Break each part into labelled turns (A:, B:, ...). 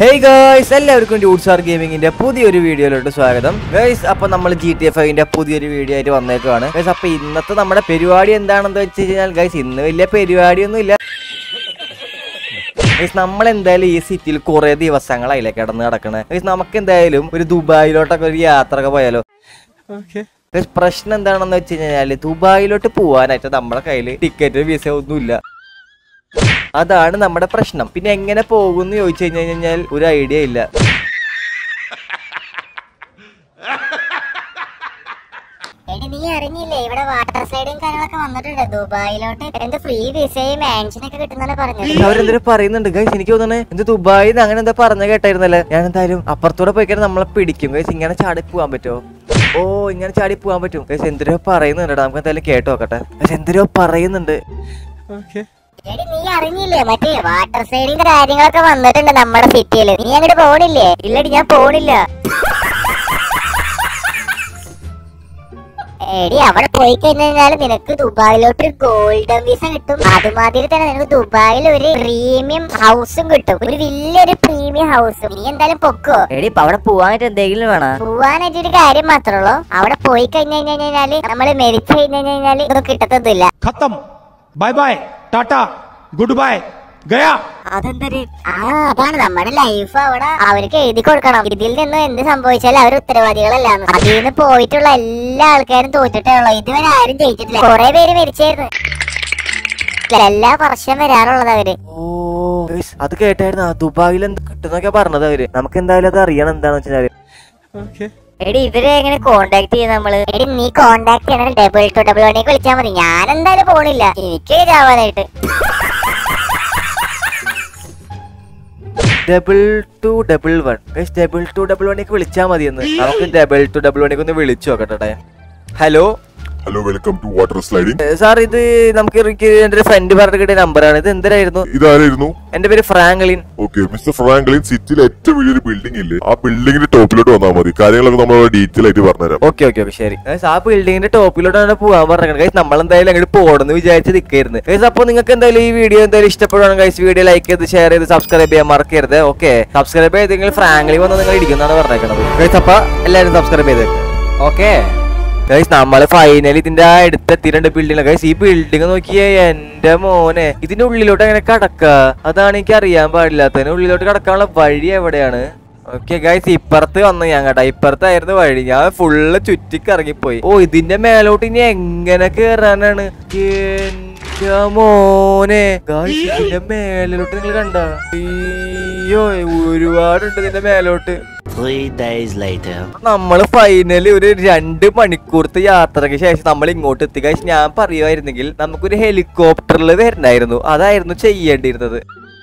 A: Hey girls എല്ലാവർക്കും ഡ്യൂട്ട്സാർ ഗെയിമിങ്ങിന്റെ പുതിയൊരു വീഡിയോയിലോട്ട് സ്വാഗതം ഗേഴ്സ് അപ്പൊ നമ്മൾ ജി ടി എഫ് ഐന്റെ പുതിയൊരു വീഡിയോ ആയിട്ട് വന്നേക്കുവാണ് ഗേഴ്സ് അപ്പൊ ഇന്നത്തെ നമ്മുടെ പരിപാടി എന്താണെന്ന് വെച്ച് കഴിഞ്ഞാൽ ഗൈസ് ഇന്ന് വലിയ പരിപാടിയൊന്നും ഇല്ല ഗൈസ് നമ്മൾ എന്തായാലും ഈ സിറ്റിയിൽ കുറെ ദിവസങ്ങളായില്ലേ കിടന്ന് കിടക്കണേ ഗൈസ് നമുക്ക് എന്തായാലും ഒരു ദുബായിലോട്ടൊക്കെ ഒരു യാത്ര ഒക്കെ പോയാലോ ഗൈസ് പ്രശ്നം എന്താണെന്ന് വെച്ച് കഴിഞ്ഞാല് ദുബായിലോട്ട് പോവാനായിട്ട് നമ്മുടെ കയ്യിൽ ടിക്കറ്റ് വിസ ഒന്നുമില്ല അതാണ് നമ്മുടെ പ്രശ്നം പിന്നെ എങ്ങനെ പോകുമെന്ന് ചോദിച്ചു കഴിഞ്ഞു കഴിഞ്ഞാൽ ഒരു ഐഡിയ ഇല്ല
B: എടി നീ അറിഞ്ഞില്ലേ ഇവിടെ വാട്ടർ സ്ലൈഡും കാര്യങ്ങളൊക്കെ വന്നിട്ടുണ്ട് ദുബായിലോട്ട് എന്ത് ഫ്രീ വിസയും മാൻഷനൊക്കെ കിട്ടുന്നാണ് പറഞ്ഞത്
A: അവരെന്തായാലും പറയുന്നുണ്ട് ഗൈസ് എനിക്ക് തോന്നുന്നത് എന്ത് ദുബായിന്ന് അങ്ങനെ എന്താ പറഞ്ഞ കേട്ടായിരുന്നല്ലേ ഞാൻ എന്തായാലും അപ്പുറത്തൂടെ പോയി കഴിഞ്ഞാൽ നമ്മളെ പിടിക്കും ഗൈസ് ഇങ്ങനെ ചാടി പോകാൻ പറ്റുമോ ഓ ഇങ്ങനെ ചാടി പോകാൻ പറ്റും ഗൈസ് എന്തിനോ പറയുന്നുണ്ട് നമുക്ക് എന്തായാലും കേട്ടോ നോക്കട്ടെ ഗൈസ് എന്തിനോ പറയുന്നുണ്ട്
B: എടി നീ അറിഞ്ഞില്ലേ മറ്റേ വാട്ടർ സ്ലൈഡിന്റെ കാര്യങ്ങളൊക്കെ വന്നിട്ടുണ്ട് നമ്മുടെ സിറ്റിയിൽ നീ അങ്ങോട്ട് പോണില്ലേ ഇല്ലടി ഞാൻ പോണില്ല എടി അവിടെ പോയി കഴിഞ്ഞാൽ നിനക്ക് ദുബായിലോട്ട് ഒരു ഗോൾഡൻ വിസ കിട്ടും അതുമാതിരി തന്നെ നിനക്ക് ദുബായിൽ ഒരു പ്രീമിയം ഹൗസും കിട്ടും ഒരു വലിയൊരു പ്രീമിയം ഹൗസും നീ എന്തായാലും പൊക്കോ
C: എടി ഇപ്പൊ അവിടെ പോവാനായിട്ട് എന്തെങ്കിലും വേണം
B: പോവാനായിട്ട് ഒരു കാര്യം മാത്രമേ ഉള്ളൂ അവിടെ പോയി കഴിഞ്ഞു കഴിഞ്ഞാല് നമ്മള് മരിച്ചു കഴിഞ്ഞു കഴിഞ്ഞാല് ഇതൊന്നും കിട്ടത്തൊന്നുമില്ല
D: खत्म bye bye tata good bye गया
B: അതെന്തൊരു ആ അതാണ് നമ്മുടെ ലൈഫ് അവിടെ അവർക്ക് എഴുതി കൊടുക്കണം ഇതിൽ നിന്ന് എന്ത് സംഭവിച്ചാലും അവർ ഉത്തരവാദികളല്ലാന്ന് അതിൽ നിന്ന് പോയിട്ടുള്ള എല്ലാ ആൾക്കാരും തോറ്റിട്ടേ ഉള്ളൂ ഇതുവരെ ആരും ജയിച്ചിട്ടില്ല കുറെ പേര് മരിച്ചായിരുന്നു എല്ലാ വർഷം വരാറുള്ളത് അവര്
A: ഓ ഗൈസ് അത് കേട്ടായിരുന്നു ആ ദുബായിൽ എന്ത് കിട്ടുന്നൊക്കെ പറഞ്ഞത് അവര് നമുക്ക് എന്തായാലും അത് അറിയണം എന്താണെന്ന് വെച്ചാൽ
C: എടി ഇവരെ എങ്ങനെ കോണ്ടാക്ട് ചെയ്യും നമ്മള്
B: എടി നീ കോണ്ടാക്ട് ചെയ്യണ ഡബിൾ ടു ഡബിൾ വണ്ണേക്ക് വിളിച്ചാൽ മതി ഞാൻ എന്തായാലും പോണില്ല എനിക്ക് ചാവാനായിട്ട്
A: double two double one guys double two double വണ്ണിക്ക് വിളിച്ചാൽ മതിയെന്ന് നമുക്ക് ഡബിൾ ടു ഡബിൾ വണ്ണിക്ക് ഒന്ന് വിളിച്ചു നോക്കട്ടെ hello
E: hello welcome to water sliding
A: sir ഇത് നമുക്ക് എനിക്ക് എന്റെ ഒരു ഫ്രണ്ട് പറഞ്ഞു കിട്ടിയ നമ്പറാണ് ഇത് എന്തിനായിരുന്നു
E: ഇതാരായിരുന്നു
A: എന്റെ പേര് ഫ്രാങ്ക്ലിൻ
E: ഓക്കെ മിസ്റ്റർ ഫ്രാങ്ക്ലിൻ സിറ്റിയിലെ ഏറ്റവും വലിയൊരു ബിൽഡിംഗ് ഇല്ലേ ആ ബിൽഡിംഗിന്റെ ടോപ്പിലോട്ട് വന്നാൽ മതി കാര്യങ്ങളൊക്കെ നമ്മൾ ഡീറ്റെയിൽ ആയിട്ട് പറഞ്ഞുതരാം
A: ഓക്കെ ഓക്കെ ഓക്കെ ശരി ഗൈസ് ആ ബിൽഡിങ്ങിന്റെ ടോപ്പിലോട്ടാണ് പോകാൻ പറഞ്ഞത് ഗൈസ് നമ്മൾ എന്തായാലും അങ്ങോട്ട് പോകണമെന്ന് വിചാരിച്ച് നിൽക്കായിരുന്നു ഗൈസ് അപ്പോൾ നിങ്ങൾക്ക് എന്തായാലും ഈ വീഡിയോ എന്തായാലും ഇഷ്ടപ്പെടുകയാണ് ഗൈസ് വീഡിയോ ലൈക്ക് ചെയ്ത് ഷെയർ ചെയ്ത് സബ്സ്ക്രൈബ് ചെയ്യാൻ മറക്കരുത് ഓക്കെ സബ്സ്ക്രൈബ് ചെയ്തെങ്കിൽ ഫ്രാങ്ക്ലി വന്ന് നിങ്ങൾ ഇരിക്കുന്നതാണ് പറഞ്ഞേക്കണത് ഗൈസ് അപ്പൊ എല്ലാവരും സബ്സ്ക്രൈബ് ചെയ്ത് ഓക്കെ ഗൈസ് നമ്മള് ഫൈനലി ഇതിന്റെ ആ അടുത്തെത്തിയിട്ടുണ്ട് ബിൽഡിംഗ് ഗൈസ് ഈ ബിൽഡിംഗ് നോക്കിയേ എന്റെ മോനെ ഇതിന്റെ ഉള്ളിലോട്ട് എങ്ങനെ കടക്ക അതാണ് എനിക്ക് അറിയാൻ പാടില്ലാത്തതിന് ഉള്ളിലോട്ട് കടക്കാനുള്ള വഴി എവിടെയാണ് ഓക്കെ ഗൈസ് ഇപ്പുറത്ത് വന്നു ഞാൻ കേട്ടാ ഇപ്പുറത്തായിരുന്നു വഴി ഞാൻ ഫുള്ള് ചുറ്റിക്ക് ഇറങ്ങിപ്പോയി ഓ ഇതിന്റെ മേലോട്ട് ഇനി എങ്ങനെ കേറാനാണ് എന്റെ മോനെ ഗൈസ് ഇതിന്റെ മേലോട്ട് നിങ്ങൾ കണ്ട അയ്യോ ഒരുപാടുണ്ട് ഇതിന്റെ മേലോട്ട്
F: Three days later.
A: നമ്മള് ഫൈനലി ഒരു രണ്ട് മണിക്കൂറത്തെ യാത്രയ്ക്ക് ശേഷം നമ്മൾ ഇങ്ങോട്ട് എത്തി കഴിച്ച് ഞാൻ പറയുമായിരുന്നെങ്കിൽ നമുക്കൊരു ഹെലികോപ്റ്ററിൽ വരണായിരുന്നു അതായിരുന്നു ചെയ്യേണ്ടിയിരുന്നത്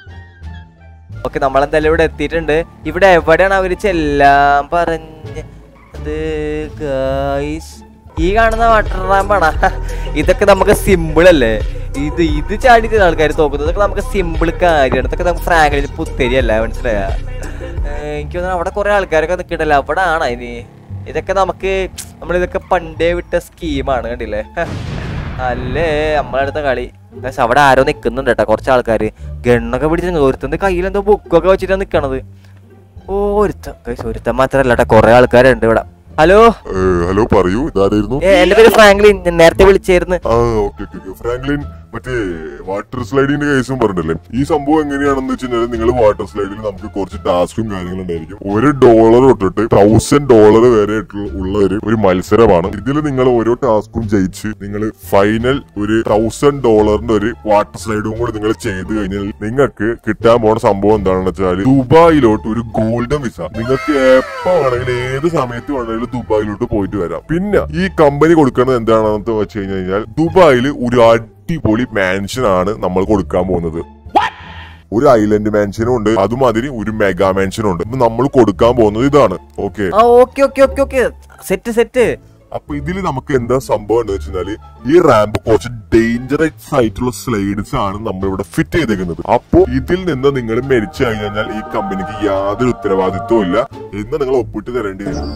A: ഓക്കെ നമ്മളെന്തായാലും ഇവിടെ എത്തിയിട്ടുണ്ട് ഇവിടെ എവിടെയാണ് അവര് ചെല്ലാൻ പറഞ്ഞ് അത് ഗായ്സ് ഈ കാണുന്ന വാട്ടർ റാമ്പാണ് ഇതൊക്കെ നമുക്ക് സിമ്പിൾ അല്ലേ ഇത് ഇത് ചാടി ആൾക്കാർ തോക്കുന്നത് ഇതൊക്കെ നമുക്ക് സിമ്പിൾ കാര്യമാണ് ഇതൊക്കെ നമുക്ക് ഫ്രാങ്കിളിന് പുത്തരിയല്ല മനസ്സിലായ എനിക്ക് തോന്നുന്നു അവിടെ കുറെ ആൾക്കാരൊക്കെ നിൽക്കണ്ടല്ലോ അവിടെ ആണ് ഇനി ഇതൊക്കെ നമുക്ക് നമ്മളിതൊക്കെ പണ്ടേ വിട്ട സ്കീമാണ് കണ്ടില്ലേ അല്ലേ നമ്മളടുത്ത കളി പക്ഷെ അവിടെ ആരോ നിൽക്കുന്നുണ്ട് കേട്ടോ കുറച്ച് ആൾക്കാർ ഗണ്ണൊക്കെ പിടിച്ച് ഒരുത്തന്റെ കയ്യിൽ എന്തോ ബുക്കൊക്കെ വെച്ചിട്ടാണ് നിൽക്കണത് ഓ ഒരുത്തൻ guys, ഒരുത്തൻ മാത്രല്ല കേട്ടോ കുറെ ആൾക്കാരുണ്ട് ഇവിടെ ഹലോ
E: ഹലോ പറയൂ ഇതാരായിരുന്നു
A: ഏ, എന്റെ പേര് ഫ്രാങ്ക്ലിൻ ഞാൻ നേരത്തെ വിളിച്ചായിരുന്നു
E: ആ ഓക്കെ ഓക്കെ ഫ്രാങ്ക്ലിൻ മറ്റേ വാട്ടർ സ്ലൈഡിന്റെ കേസും പറഞ്ഞിട്ടല്ലേ ഈ സംഭവം എങ്ങനെയാണെന്ന് വെച്ച് കഴിഞ്ഞാൽ നിങ്ങൾ വാട്ടർ സ്ലൈഡിൽ നമുക്ക് കുറച്ച് ടാസ്കും കാര്യങ്ങളും ഉണ്ടായിരിക്കും ഒരു ഡോളർ തൊട്ടിട്ട് തൗസൻഡ് ഡോളർ വരെ ആയിട്ടുള്ള- ഉള്ള ഒരു ഒരു മത്സരമാണ് ഇതിൽ നിങ്ങൾ ഓരോ ടാസ്കും ജയിച്ച് നിങ്ങൾ ഫൈനൽ ഒരു തൗസൻഡ് ഡോളറിന്റെ ഒരു വാട്ടർ സ്ലൈഡും കൂടി നിങ്ങൾ ചെയ്ത് കഴിഞ്ഞാൽ നിങ്ങൾക്ക് കിട്ടാൻ പോണ സംഭവം എന്താണെന്ന് വെച്ചാൽ ദുബായിലോട്ട് ഒരു ഗോൾഡൻ വിസ നിങ്ങൾക്ക് എപ്പോ വേണമെങ്കിലും ഏത് സമയത്ത് വേണമെങ്കിലും ദുബായിലോട്ട് പോയിട്ട് വരാം പിന്നെ ഈ കമ്പനി കൊടുക്കുന്നത് എന്താണെന്ന് വെച്ച് കഴിഞ്ഞാൽ ദുബായിൽ ഒരു അടിപൊളി മാൻഷൻ ആണ് നമ്മൾ കൊടുക്കാൻ പോകുന്നത് ഒരു ഐലൻഡ് മാൻഷനും ഉണ്ട് അതുമാതിരി ഒരു മെഗാ മാൻഷനും ഉണ്ട് ഇപ്പൊ നമ്മൾ കൊടുക്കാൻ പോകുന്നത് ഇതാണ് ഓക്കെ
A: ആ okay okay okay okay set set
E: അപ്പൊ ഇതിൽ നമുക്ക് എന്താ സംഭവം എന്ന് വെച്ചാല് ഈ റാമ്പ് കുറച്ച് ഡേഞ്ചറസ് ആയിട്ടുള്ള സ്ലൈഡ്സ് ആണ് നമ്മൾ ഇവിടെ ഫിറ്റ് ചെയ്തേക്കുന്നത് അപ്പോ ഇതിൽ നിന്ന് നിങ്ങൾ മരിച്ചു കഴിഞ്ഞാൽ ഈ കമ്പനിക്ക് യാതൊരു ഉത്തരവാദിത്വവും ഇല്ല എന്ന് നിങ്ങൾ ഒപ്പിട്ട് തരേണ്ടി വരും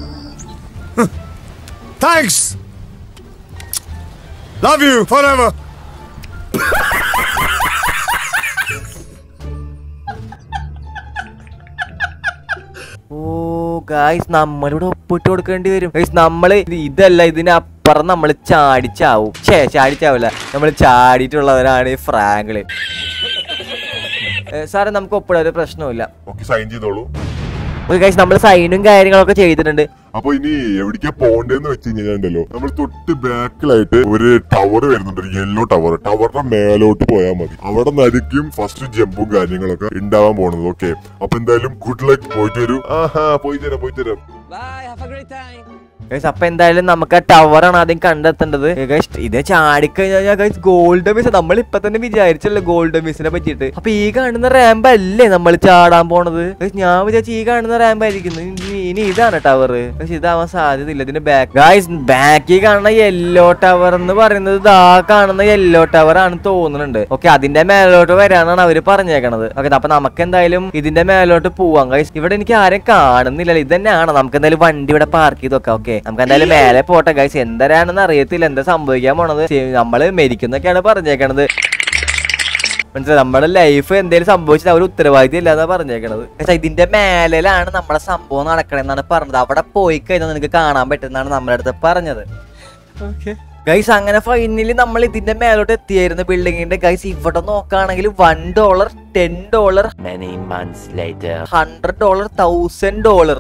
G: Thanks. Love you forever.
A: ഓ ഗായ്സ് നമ്മളിവിടെ ഒപ്പിട്ട് കൊടുക്കേണ്ടി വരും ഗായ്സ് നമ്മള് ഇത് ഇതല്ല ഇതിനപ്പുറം നമ്മൾ ചാടിച്ചാവും ഛേ ചാടിച്ചാവില്ല നമ്മൾ ചാടിയിട്ടുള്ളവരാണ് ഈ ഫ്രാങ്ക്ലിൻ ഏ, സാറേ നമുക്ക് ഒപ്പിടാൻ ഒരു പ്രശ്നവുമില്ല
E: ഓക്കെ സൈൻ ചെയ്തോളൂ
A: ഗൈസ് നമ്മൾ സൈനും കാര്യങ്ങളൊക്കെ ചെയ്തിട്ടുണ്ട്
E: അപ്പൊ ഇനി എവിടേക്കാ പോണ്ടേന്ന് വെച്ച് കഴിഞ്ഞാണ്ടല്ലോ നമ്മൾ തൊട്ട് ബാക്കിലായിട്ട് ഒരു ടവർ വരുന്നുണ്ട് ഒരു യെല്ലോ ടവർ ടവറിന്റെ മേലോട്ട് പോയാൽ മതി അവിടെ നരിക്കും ഫസ്റ്റ് ജമ്പും കാര്യങ്ങളൊക്കെ ഉണ്ടാവാൻ പോണത് ഓക്കെ അപ്പൊ എന്തായാലും ഗുഡ് ലക്ക് പോയിട്ട് വരൂ ആഹാ പോയി തരാം പോയി തരാം
A: ഗൈസ് അപ്പൊ എന്തായാലും നമുക്ക് ആ ടവറാണ് ആദ്യം കണ്ടെത്തേണ്ടത് ഗൈസ് ഇത് ചാടിക്കഴിഞ്ഞാൽ ഗൈസ് ഗോൾഡ് മിസ് നമ്മൾ ഇപ്പൊ തന്നെ വിചാരിച്ചല്ലോ ഗോൾഡ് മിസ്സിനെ പറ്റിയിട്ട് അപ്പൊ ഈ കാണുന്ന റാമ്പ് അല്ലേ നമ്മൾ ചാടാൻ പോണത് ഗൈസ് ഞാൻ വിചാരിച്ചു ഈ കാണുന്ന റാമ്പ് ആയിരിക്കുന്നു ഇനി- ഇനി ഇതാണ് ടവർ ഗൈസ് ഇതാവാൻ സാധ്യതയില്ല ഇതിന്റെ ബാക്ക് ഗൈസ് ബാക്കിൽ കാണുന്ന യെല്ലോ ടവർ എന്ന് പറയുന്നത് ഇതാ കാണുന്ന യെല്ലോ ടവർ ആണ് തോന്നുന്നുണ്ട് ഓക്കെ അതിന്റെ മേലോട്ട് വരാനാണ് അവര് പറഞ്ഞേക്കണത് ഓക്കെ അപ്പൊ നമുക്ക് എന്തായാലും ഇതിന്റെ മേലോട്ട് പോവാം ഗൈസ് ഇവിടെ എനിക്ക് ആരും കാണുന്നില്ലല്ലോ ഇത് തന്നെയാണ് നമുക്ക് എന്തായാലും വണ്ടി ഇവിടെ പാർക്ക് ചെയ്ത് വെക്കാം ഓക്കെ നമുക്ക് എന്തായാലും മേലെ പോട്ടെ ഗൈസ് എന്തരാണെന്ന് അറിയത്തില്ല എന്താ സംഭവിക്കാൻ പോണത് ശരി, നമ്മള് മരിക്കുന്നൊക്കെയാണ് പറഞ്ഞേക്കണത് മനസ്സിലായി നമ്മുടെ ലൈഫ് എന്തെങ്കിലും സംഭവിച്ചാൽ അവർ ഉത്തരവാദിത്തം ഇല്ലാന്നാ പറഞ്ഞേക്കണത് പക്ഷെ ഇതിന്റെ മേലിലാണ് നമ്മുടെ സംഭവം നടക്കണെന്നാണ് പറഞ്ഞത് അവിടെ പോയി കഴിഞ്ഞാൽ നിനക്ക് കാണാൻ പറ്റുന്നതാണ് നമ്മുടെ അടുത്ത് പറഞ്ഞത് ഗൈസ് അങ്ങനെ ഫൈനലി നമ്മൾ ഇതിന്റെ മേലോട്ട് എത്തിയായിരുന്നു ബിൽഡിങ്ങിന്റെ ഗൈസ് ഇവിടെ നോക്കുകയാണെങ്കിൽ one dollar ten dollar
F: Many months later.
A: Hundred dollar thousand dollar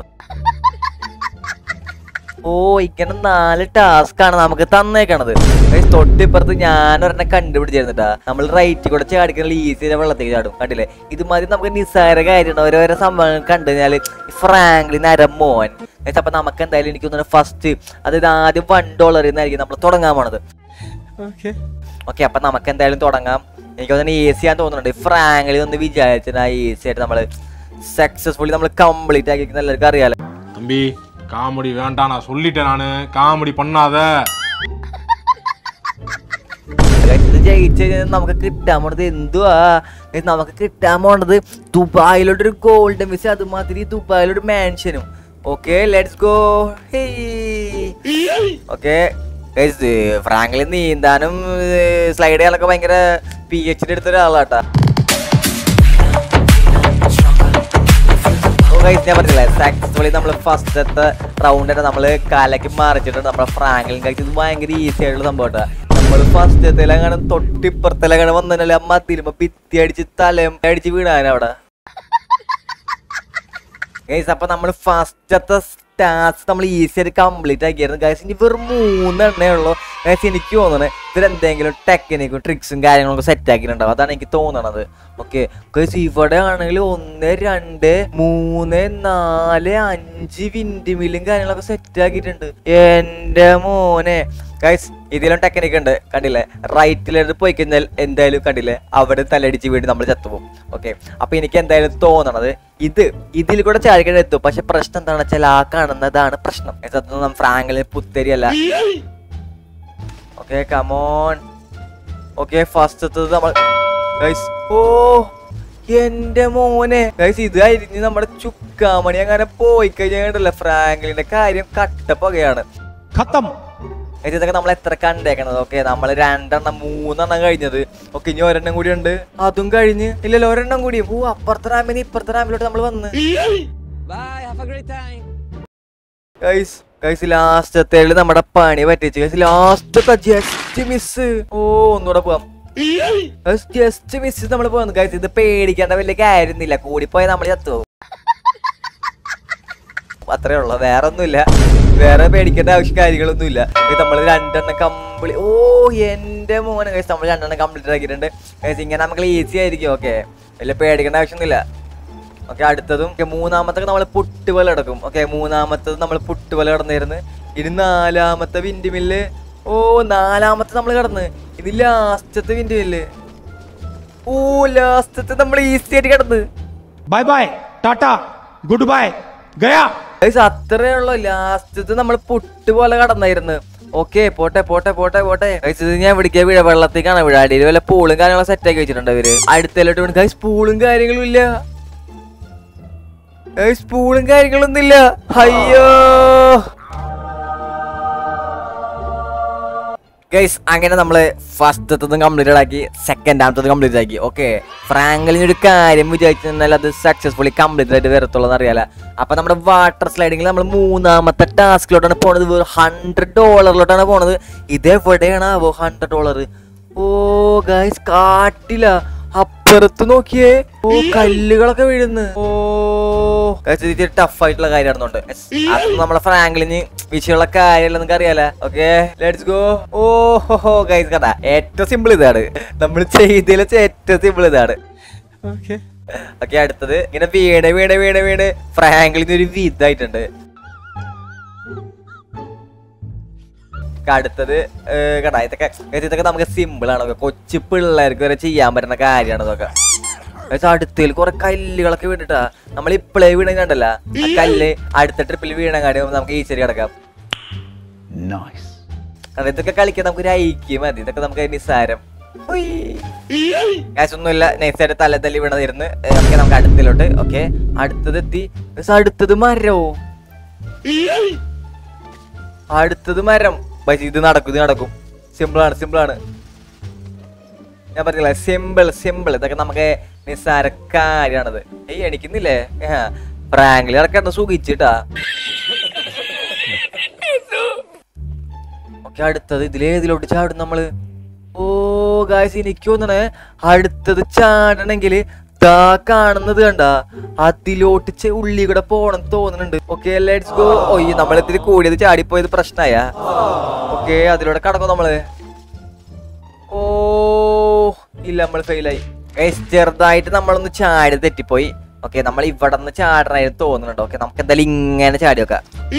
A: ഓ ഇങ്ങനെ നാല് ടാസ്ക് ആണ് നമുക്ക് തന്നേക്കണത് ഗൈസ് തൊട്ടിപ്പുറത്ത് ഞാൻ ഒരെണ്ണം കണ്ടുപിടിച്ചിരുന്നിട്ടാ നമ്മൾ റൈറ്റ് കൂടെ ചാടിക്കുന്ന ഈസി വെള്ളത്തേക്ക് ചാടും കണ്ടില്ലേ ഇത് മതി നമുക്ക് നിസ്സാര കാര്യമാണ് ഓരോരോ സംഭവങ്ങൾ കണ്ടു കഴിഞ്ഞാല് ഫ്രാങ്ക്ലിൻ അരമോൻ ഗൈസ് അപ്പൊ നമുക്ക് എന്തായാലും എനിക്ക് തോന്നുന്നു ഫസ്റ്റ് അതായത് ആദ്യം വൺ ഡോളറിൽ നിന്നായിരിക്കും നമ്മൾ തുടങ്ങാൻ പോണത് ഓക്കെ അപ്പൊ നമുക്ക് എന്തായാലും തുടങ്ങാം എനിക്ക് തോന്നുന്നു ഈസി ആണെന്ന് തോന്നുന്നുണ്ട് ഫ്രാങ്ക്ലിൻ ഒന്ന് വിചാരിച്ചിട്ട് ആ ഈസി ആയിട്ട് നമ്മള് സക്സസ്ഫുള്ളി നമ്മൾ കംപ്ലീറ്റ് ആക്കി എല്ലാവർക്കും അറിയാലോ
G: தம்பி காமெடி வேண்டாம் நான் சொல்லிட்டேன் நானு காமெடி பண்ணாத
A: Guys, ഇത് ജയിച്ചു കഴിഞ്ഞാൽ നമുക്ക് കിട്ടാൻ പോണത് എന്തുവാ Guys, നമുക്ക് കിട്ടാൻ പോണത് ദുബായിലോട്ടൊരു ഗോൾഡൻ വിസ അതുമാതിരി ദുബായിലൊരു മാൻഷനും okay let's go okay Franklin നീന്താനും സ്ലൈഡ് ചെയ്യാനൊക്കെ ഭയങ്കര പി എച്ച് ഡി എടുത്ത ഒരാളാട്ടാ ഗൈസ് ഞാൻ പറഞ്ഞില്ലേ സക്സസ്ഫുള്ളി നമ്മൾ ഫസ്റ്റത്തെ റൗണ്ട് തന്നെ നമ്മൾ കാലയ്ക്ക് മറിച്ചിട്ടുണ്ട് നമ്മുടെ ഫ്രാങ്ക്ലിൻ കഴിച്ച് ഇത് ഭയങ്കര ഈസി ആയിട്ടുള്ള സംഭവം നമ്മൾ ഫസ്റ്റത്തിലങ്ങനെ തൊട്ടിപ്പുറത്തിലങ്ങനെ വന്നല്ലേ അമ്മ തിരുമ്പ ഭിത്തി അടിച്ച് തലയും അടിച്ച് വീണാനവിടെ ഗൈസ് അപ്പൊ നമ്മൾ ഫസ്റ്റത്തെ ടാസ്ക് നമ്മൾ ഈസി ആയിട്ട് കംപ്ലീറ്റ് ആക്കിയായിരുന്നു ഗൈസ് ഇനി വെറും മൂന്നെണ്ണേ ഉള്ളൂ ഗൈസ് എനിക്ക് തോന്നണേ ഇതിലെന്തെങ്കിലും ടെക്നിക്കും ട്രിക്സും കാര്യങ്ങളൊക്കെ സെറ്റ് ആക്കിയിട്ടുണ്ടാവും അതാണ് എനിക്ക് തോന്നണത് ഓക്കെ ഗൈസ് ഇവിടെ ആണെങ്കിൽ ഒന്ന് രണ്ട് മൂന്ന് നാല് അഞ്ച് വിൻഡ് മില്ലും കാര്യങ്ങളൊക്കെ സെറ്റ് ആക്കിയിട്ടുണ്ട് എന്റെ മോനെ ഗൈസ് ഇതിലും ടെക്നിക്ക് ഉണ്ട് കണ്ടില്ലേ റൈറ്റിലേക്ക് പോയി കഴിഞ്ഞാൽ എന്തായാലും കണ്ടില്ലേ അവിടെ തലടിച്ച് വീട് നമ്മൾ ചത്തുപോകും ഓക്കെ അപ്പൊ എനിക്ക് എന്തായാലും തോന്നണത് ഇത് ഇതിൽ കൂടെ ചാടിക്കാൻ എത്തും പക്ഷെ പ്രശ്നം എന്താണെന്ന് വെച്ചാൽ ആ കാണുന്നതാണ് പ്രശ്നം സത്യം ഫ്രാങ്കിലെ പുത്തരിയല്ല ഓക്കെ കമോൺ ഓക്കെ ഫസ്റ്റ് നമ്മൾ ഗൈസ് ഓ എന്റെ മോനെ ഗൈസ് ഇതായിരുന്നു നമ്മുടെ ചുക്കാമണി അങ്ങനെ പോയി കഴിഞ്ഞാൽ ഫ്രാങ്ക്ലിന്റെ കാര്യം കട്ടപ്പകയാണ്
D: खत्म
A: ഗൈസ് ഇതൊക്കെ നമ്മൾ എത്ര കണ്ടേക്കണത് ഓക്കെ നമ്മൾ രണ്ടെണ്ണം മൂന്നെണ്ണം കഴിഞ്ഞത് ഓക്കെ ഇനി ഒരെണ്ണം കൂടി ഉണ്ട് അതും കഴിഞ്ഞ് ഇല്ലല്ലോ ഒരെണ്ണം കൂടി ഓ അപ്പുറത്തെ റാമിന് ഇപ്പുറത്തെ റാമിലോട്ട് നമ്മൾ വന്ന് ഗൈസ് ഗൈസ് ലാസ്റ്റത്തെ നമ്മുടെ പണി പറ്റിച്ച് ഗൈസ് ലാസ്റ്റത്തെ ജസ്റ്റ് മിസ് ഓ ഒന്നുകൂടെ പോവാം ജസ്റ്റ് മിസ് നമ്മൾ പോകുന്നു ഗൈസ് ഇത് പേടിക്കേണ്ട വലിയ കാര്യമൊന്നുമില്ല കൂടിപ്പോയാൽ നമ്മൾ ചത്തുപോകും അത്രേ ഉള്ളു വേറെ ഒന്നുമില്ല വേറെ പേടിക്കേണ്ട ആവശ്യം കാര്യങ്ങളൊന്നുമില്ല ഇത് നമ്മൾ രണ്ടെണ്ണം കംപ്ലീറ്റ് ഓ എന്റെ മോനെ കഴിച്ച് നമ്മൾ രണ്ടെണ്ണം കംപ്ലീറ്റ് ആക്കിയിട്ടുണ്ട് കഴിച്ച് ഇങ്ങനെ നമുക്ക് ഈസി ആയിരിക്കും ഓക്കെ വലിയ പേടിക്കേണ്ട ആവശ്യമൊന്നുമില്ല ഓക്കെ അടുത്തതും okay, മൂന്നാമത്തെ നമ്മൾ പുട്ടുപോലെ കിടക്കും ഓക്കെ മൂന്നാമത്തത് നമ്മൾ പുട്ടുപോലെ കിടന്നിരുന്നു ഇനി നാലാമത്തെ വിൻഡ് മില്ല് ഓ നാലാമത്തെ നമ്മൾ കിടന്ന് ഇത് ലാസ്റ്റത്തെ വിൻഡ് മില്ല് ഓ ലാസ്റ്റത്തെ നമ്മൾ ഈസി ആയിട്ട് കിടന്ന്
D: bye bye tata good bye गया
A: ഗൈസ് അത്രേ ഉള്ളൂ ലാസ്റ്റത്തെ നമ്മൾ പുട്ട് പോലെ കടന്നായിരുന്നു ഓക്കെ പോട്ടെ പോട്ടെ പോട്ടെ പോട്ടെ ഗൈസ് ഇത് ഞാൻ എവിടേക്കാ വീഴ വെള്ളത്തേക്കാണ് വീഴ അടിയിൽ വല്ല പൂളും കാര്യങ്ങളും സെറ്റ് ആക്കി വെച്ചിട്ടുണ്ട് ഇവര് അടുത്തല്ലോട്ട് വീണ് ഗൈസ് പൂളും കാര്യങ്ങളും ഇല്ല ഗൈസ് പൂളും കാര്യങ്ങളൊന്നും ഇല്ല അയ്യോ ഗൈസ് അങ്ങനെ നമ്മള് ഫസ്റ്റത്തതും കംപ്ലീറ്റഡ് ആക്കി സെക്കൻഡാമത്തത് കംപ്ലീറ്റ് ആക്കി ഓക്കെ ഫ്രാങ്കലിന് ഒരു കാര്യം വിചാരിച്ചാൽ അത് സക്സസ്ഫുള്ളി കംപ്ലീറ്റ് ആയിട്ട് വരത്തുള്ളൂ അറിയാല അപ്പൊ നമ്മുടെ വാട്ടർ സ്ലൈഡിങ്ങിൽ നമ്മൾ മൂന്നാമത്തെ ടാസ്കിലോട്ടാണ് പോണത് വെറും ഹൺഡ്രഡ് ഡോളറിലോട്ടാണ് പോണത് ഇതെവിടെയാണാവോ ഹൺഡ്രഡ് ഡോളർ ഓ ഗൈസ് കാട്ടില്ല അപ്പുറത്ത് നോക്കിയേ ഓ കല്ലുകളൊക്കെ വീഴുന്നു ഓ ഗൈസ് ഇത് ടഫ് ആയിട്ടുള്ള കാര്യമാണെന്നുണ്ട് അത് നമ്മളെ ഫ്രാങ്ക്ലിന് വിഷയമുള്ള കാര്യമല്ല നിങ്ങൾക്ക് അറിയാലോ ഓക്കെ ലെറ്റ്സ് ഗോ ഓ ഹോ ഗൈസ് കണ്ട ഏറ്റവും സിമ്പിൾ ഇതാണ് നമ്മൾ ചെയ്തതിൽ വെച്ച് ഏറ്റവും സിമ്പിൾ ഇതാണ് ഓക്കെ ഓക്കെ അടുത്തത് ഇങ്ങനെ വീണ് വീണ് വീണ് വീണ് ഫ്രാങ്ക്ലിന് ഒരു വിധായിട്ടുണ്ട് അടുത്തത് ഏഹ് കടാ ഇതൊക്കെ guys, ഇതൊക്കെ നമുക്ക് സിമ്പിൾ ആണ് ഒക്കെ. കൊച്ചു പിള്ളേർക്ക് വരെ ചെയ്യാൻ പറ്റുന്ന കാര്യമാണ് ഇതൊക്കെ guys, അടുത്തതിൽ കുറെ കല്ലുകളൊക്കെ വീണിട്ടാ നമ്മൾ ഇപ്പളേ വീണുണ്ടല്ല ആ കല്ല് അടുത്ത ട്രിപ്പിൽ വീണങ്ങാടി നമുക്ക് ഈശ്വരി കിടക്കാം കാരണം ഇതൊക്കെ കളിക്കാൻ നമുക്ക് ഒരു ഐക്യം മതി ഇതൊക്കെ നമുക്ക് നിസ്സാരം Guys, ഒന്നുമില്ല നൈസായിട്ട് തല തല്ലി വീണതിരുന്ന് ഓക്കെ നമുക്ക് അടുത്തിലോട്ട് ഓക്കെ അടുത്തത് എത്തി Guys, അടുത്തത് മരോ അടുത്തത് മരം പക്ഷെ ഇത് നടക്കും ഇത് നടക്കും സിമ്പിൾ ആണ് സിമ്പിൾ ആണ് ഞാൻ പറഞ്ഞില്ല സിമ്പിൾ സിമ്പിൾ ഇതൊക്കെ നമുക്ക് നിസ്സാര കാര്യമാണത് ഏയ് എണിക്കുന്നില്ലേ ഫ്രാങ്കിൽ ഇറക്കണ്ട സുഖിച്ചിട്ടാ ഓക്കെ അടുത്തത് ഇതിലേതിലോട്ട് ചാടും നമ്മള് ഓ ഗായ്സ് എനിക്ക് തോന്നണേ അടുത്തത് ചാടണമെങ്കിൽ ദാ കാണുന്നത് കണ്ട അതിലോട്ട് ചെ- ഉള്ളി കൂടെ പോണം തോന്നുന്നുണ്ട് ഓക്കെ ലെറ്റ്സ് ഗോ ഓയ് നമ്മളിത്തിരി കൂടിയത് ചാടിപ്പോയത് പ്രശ്നമായ ഓക്കെ അതിലൂടെ കടക്കും നമ്മള് ഓ ഇല്ല നമ്മൾ ഫെയിലായി ഗൈസ് ചെറുതായിട്ട് നമ്മളൊന്ന് ചാടി തെറ്റിപ്പോയി ഓക്കെ നമ്മൾ ഇവിടെ നിന്ന് ചാടണായിട്ട് തോന്നുന്നുണ്ട് ഓക്കെ നമുക്ക് എന്തായാലും ഇങ്ങനെ ചാടി വെക്കാം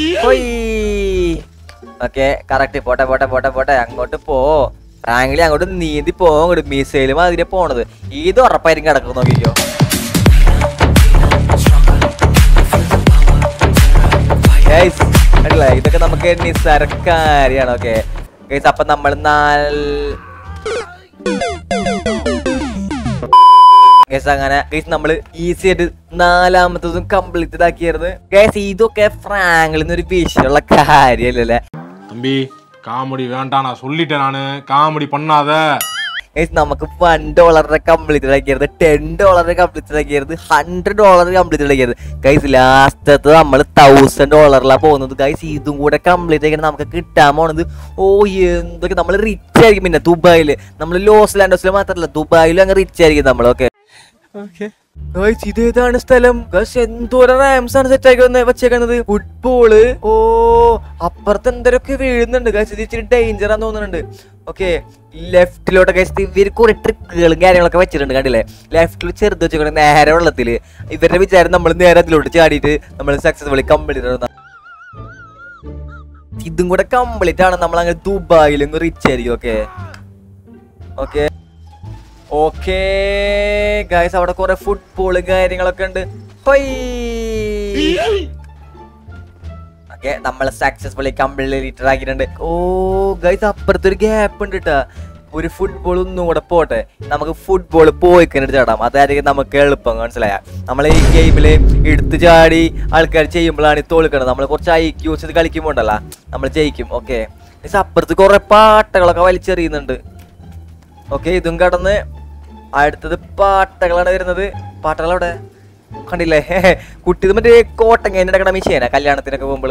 A: ഓക്കെ കറക്റ്റ് പോട്ടെ പോട്ടെ പോട്ടെ പോട്ടെ അങ്ങോട്ട് പോ ഫ്രാങ്കിലി അങ്ങോട്ട് നീന്തി പോകാൻ അങ്ങോട്ട് മിസൈല് മാതിരി പോണത് ഇത് ഉറപ്പായിരിക്കും കിടക്കും നോക്കിക്കോ Guys, കണ്ടില്ലേ? ഇതൊക്കെ നമുക്ക് നിസ്സാര കാര്യമാണ് ഓക്കെ ഗൈസ് അപ്പൊ നമ്മൾ നാല് ഗൈസ് അങ്ങനെ ഗൈസ് നമ്മൾ ഈസി ആയിട്ട് നാലാമത്തതും കംപ്ലീറ്റഡ് ആക്കിയായിരുന്നു ഗൈസ് ഇതൊക്കെ ഫ്രാങ്കിൽ ഒരു വിഷയമുള്ള കാര്യമല്ലല്ലേ
G: தம்பி காமெடி வேண்டாம் நான் சொல்லிட்டேன் நானு காமெடி பண்ணாத
A: ഗൈസ് നമുക്ക് വൺ ഡോളറിന്റെ കംപ്ലീറ്റഡ് ആക്കിയത് ടെൻ ഡോളറിന്റെ കംപ്ലീറ്റഡ് ആക്കിയത് ഹൺഡ്രഡ് ഡോളർ കംപ്ലീറ്റഡ് ആക്കിയത് ഗൈസ് ലാസ്റ്റത്തെ നമ്മൾ തൗസൻഡ് ഡോളറിലാണ് പോകുന്നത് ഗൈസ് ഇതും കൂടെ കംപ്ലീറ്റ് ആക്കിയിട്ട് നമുക്ക് കിട്ടാൻ പോണത് ഓ എന്തൊക്കെ നമ്മൾ റിച്ച് ആയിരിക്കും പിന്നെ ദുബായില് നമ്മൾ ലോസ് ലാൻഡോസിൽ മാത്രമല്ല ദുബായിലും അങ്ങ് റിച്ച് ആയിരിക്കും നമ്മൾ ഓക്കെ ഗൈസ് ഇതേതാണ് സ്ഥലം ഗൈസ് എന്തോരം റാംസ് ആണ് സെറ്റ് ആക്കി വെച്ചേക്കുന്നത് ഫുട്ബോള് ഓ അപ്പുറത്ത് എന്തൊക്കെ വീഴുന്നുണ്ട് ഗൈസ് ഇത് ഇച്ചിരി ഡേഞ്ചർ ആന്ന് തോന്നുന്നുണ്ട് ഓക്കെ ലെഫ്റ്റിലോട്ട് ഗൈസ് ഇവർ കുറെ ട്രിക്കുകളും കാര്യങ്ങളൊക്കെ വെച്ചിട്ടുണ്ട് കണ്ടില്ലേ ലെഫ്റ്റിൽ ചെറുത് വെച്ചേക്കണ നേരെ വെള്ളത്തില് ഇവരുടെ വിചാരം നമ്മൾ നേരെ അതിലോട്ട് ചാടിയിട്ട് നമ്മൾ സക്സസ്ഫുള്ളി കംപ്ലീറ്റ് ഇതും കൂടെ കംപ്ലീറ്റ് ആണ് നമ്മൾ അങ്ങനെ ദുബായിലും റിച്ച് ആയിരിക്കും ഓക്കെ ഓക്കെ ഓക്കേ ഗായ്സ് അവിടെ കുറെ ഫുട്ബോൾ കാര്യങ്ങളൊക്കെ ഉണ്ട് ഓക്കെ നമ്മൾ സക്സസ്ഫുള്ളി കംപ്ലീറ്റ് ആക്കിയിട്ടുണ്ട് ഓ ഗൈസ് അപ്പുറത്ത് ഒരു ഗ്യാപ്പ് ഉണ്ട് കേട്ടാ ഒരു ഫുട്ബോൾ ഒന്നും കൂടെ പോട്ടെ നമുക്ക് ഫുട്ബോൾ പോയി കഴിഞ്ഞിട്ട് ചാടാം അതായിരിക്കും നമുക്ക് എളുപ്പം മനസ്സിലായ നമ്മൾ ഈ ഗെയിമിൽ എടുത്ത് ചാടി ആൾക്കാർ ചെയ്യുമ്പോഴാണ് ഈ തോൽക്കണത് നമ്മൾ കുറച്ച് ഐക്യൂ വെച്ചത് കളിക്കുമ്പോൾ ഉണ്ടല്ലോ നമ്മൾ ജയിക്കും ഓക്കെ അപ്പുറത്ത് കുറെ പാട്ടകളൊക്കെ വലിച്ചെറിയുന്നുണ്ട് ഓക്കെ ഇതും കടന്ന് അടുത്തത് പാട്ടകളാണ് വരുന്നത് പാട്ടകൾ അവിടെ കണ്ടില്ലേ കുട്ടി ഇത് മറ്റേ കോട്ടങ്ങ കിടക്കണ മിഷീന കല്യാണത്തിനൊക്കെ പോകുമ്പോൾ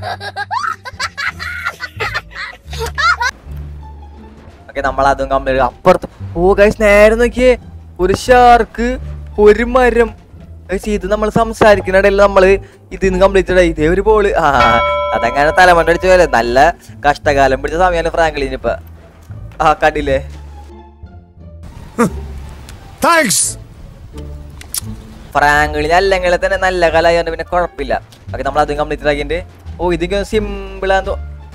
A: ഓക്കെ നമ്മൾ അതും കംപ്ലീറ്റ് അപ്പുറത്ത് ഓ ഗൈസ് നേരെ നോക്കിയേ ഒരു ഷാർക്ക് ഒരു മരം ഗൈസ് ഇത് നമ്മൾ സംസാരിക്കുന്നിടയിൽ നമ്മള് ഇതിന്ന് കംപ്ലീറ്റ് ഇതേ ഒരു ബോള് ആ അതങ്ങനെ തലമണ്ട അടിച്ച പോലെ നല്ല കഷ്ടകാലം പിടിച്ച സമയമാണ് ഫ്രാങ്ക്ലിനിപ്പ ആ കണ്ടില്ലേ ഫ്രാങ്ക്ലിൻ അല്ലെങ്കിൽ തന്നെ നല്ല കലായതുകൊണ്ട് പിന്നെ കുഴപ്പമില്ല ഓക്കെ നമ്മൾ അതും കംപ്ലീറ്റ് ആക്കിയിട്ട് ഓ ഇതൊക്കെ സിമ്പിളാന്ന്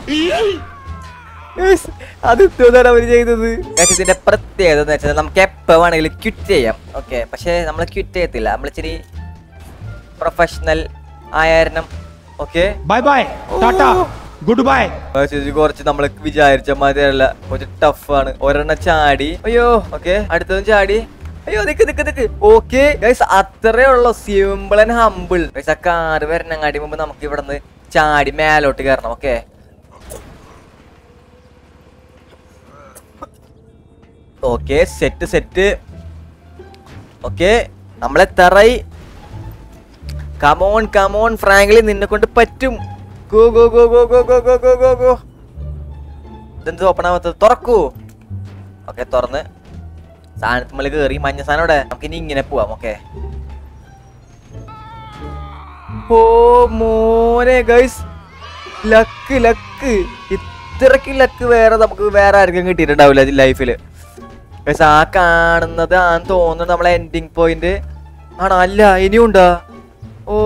A: അത് ഇതാണ് അവര് ചെയ്തത് Guys, ഇതിന്റെ പ്രത്യേകത എന്ന് വെച്ചാൽ നമുക്ക് എപ്പോ വേണമെങ്കിലും ക്വിറ്റ് ചെയ്യാം ഓക്കെ പക്ഷെ നമ്മൾ ക്വിറ്റ് ചെയ്യത്തില്ല നമ്മൾ ഇച്ചിരി പ്രൊഫഷണൽ ആയാരണം okay
D: bye bye tata good bye
A: ചേച്ചി കുറച്ച് നമ്മൾ വിചാരിച്ച മാതിരിയല്ല കുറച്ച് ടഫ് ആണ് ഒരെണ്ണം ചാടി അയ്യോ ഓക്കെ അടുത്തതും ചാടി അയ്യോ നിക്ക് നിക്ക് നിക്ക് ഓക്കെ ഗൈസ് അത്രേ ഉള്ളൂ സിമ്പിൾ ആൻഡ് ഹമ്പിൾ ഗൈസ് ആ കാറ് വരണങ്ങാടി മുമ്പ് നമുക്ക് ഇവിടെ നിന്ന് ചാടി മേലോട്ട് കയറണം okay okay set set okay നമ്മളെത്താറായി കമോൺ കമോൺ ഫ്രാങ്ക്ലി നിന്നെ കൊണ്ട് പറ്റും go go go go go go go go go go ഇതെന്ത് ഓപ്പൺ ആവാത്തത് തുറക്കൂ ഓക്കെ തുറന്ന് സാധനത്തുമ്മൽ കയറി മഞ്ഞ സാധനം ഇവിടെ നമുക്ക് ഇനി ഇങ്ങനെ പോവാം ഓക്കെ ഓ മോനെ ഗൈസ് ലക്ക് ലക്ക് ഇത്രക്ക് ലക്ക് വേറെ നമുക്ക് വേറെ ആർക്കും കിട്ടിയിട്ടുണ്ടാവില്ല ലൈഫില് ഗൈസ് ആ കാണുന്നത് ആ തോന്നുന്നത് നമ്മളെ എൻഡിങ് പോയിന്റ് ആണോ അല്ല ഇനിയുണ്ടാ ഓ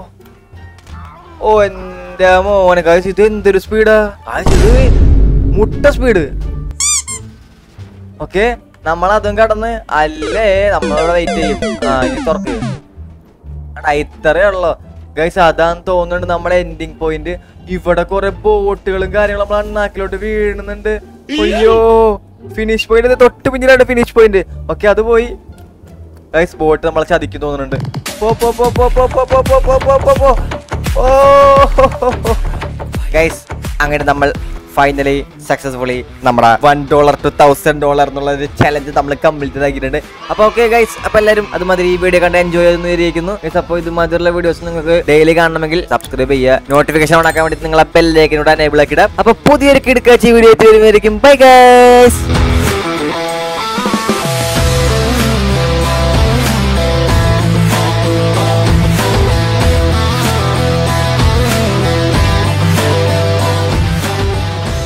A: ഓ എന്റെ മോനെ ഗൈസ് ഇത് എന്തൊരു സ്പീഡാ ഗൈസ് ഇത് മുട്ട സ്പീഡ് ഓക്കെ നമ്മളതും കടന്ന് അല്ലേ നമ്മളവിടെ വെയിറ്റ് ചെയ്യും ആ ഇനി തുറക്ക് എടാ ഇത്രേ ഉള്ളു ഗൈസ് അതാന്ന് തോന്നുന്നുണ്ട് നമ്മുടെ എൻഡിങ് പോയിന്റ് ഇവിടെ കുറെ ബോട്ടുകളും കാര്യങ്ങളും നമ്മൾ അണ്ണാക്കിലോട്ട് വീഴുന്നുണ്ട് അയ്യോ ഫിനിഷ് പോയിന്റ് തൊട്ട് പിന്നിലാണ് ഫിനിഷ് പോയിന്റ് ഓക്കെ അത് പോയി ഗൈസ് ബോട്ട് നമ്മളെ ചതിക്കും തോന്നുന്നുണ്ട് പോ പോ പോ പോ പോ പോ പോ പോ പോ പോ പോ പോ ഓ ഗൈസ് അങ്ങനെ നമ്മൾ ഫൈനലി സക്സസ്ഫുള്ളി നമ്മുടെ one dollar two thousand dollar എന്നുള്ള ഒരു ചലഞ്ച് നമ്മൾ കംപ്ലീറ്റ് ആക്കിയിട്ടുണ്ട് അപ്പോൾ ഓക്കെ ഗൈസ് അപ്പോൾ എല്ലാവരും അതുമാതിരി ഈ വീഡിയോ കണ്ട് എൻജോയ് ചെയ്തെന്ന് വിചാരിക്കുന്നു ഗൈസ് അപ്പോൾ ഇതുമാതിരിയുള്ള വീഡിയോസ് നിങ്ങൾക്ക് ഡെയിലി കാണണമെങ്കിൽ സബ്സ്ക്രൈബ് ചെയ്യുക നോട്ടിഫിക്കേഷൻ ഓൺ ആക്കാൻ വേണ്ടി നിങ്ങളെ ബെല്ലേക്കിനോട് എനേബിൾ ആക്കിയിടാം അപ്പോൾ പുതിയൊരു കിടക്കാച്ചി വീഡിയോ വരുന്നതായിരിക്കും ബൈ ഗൈസ്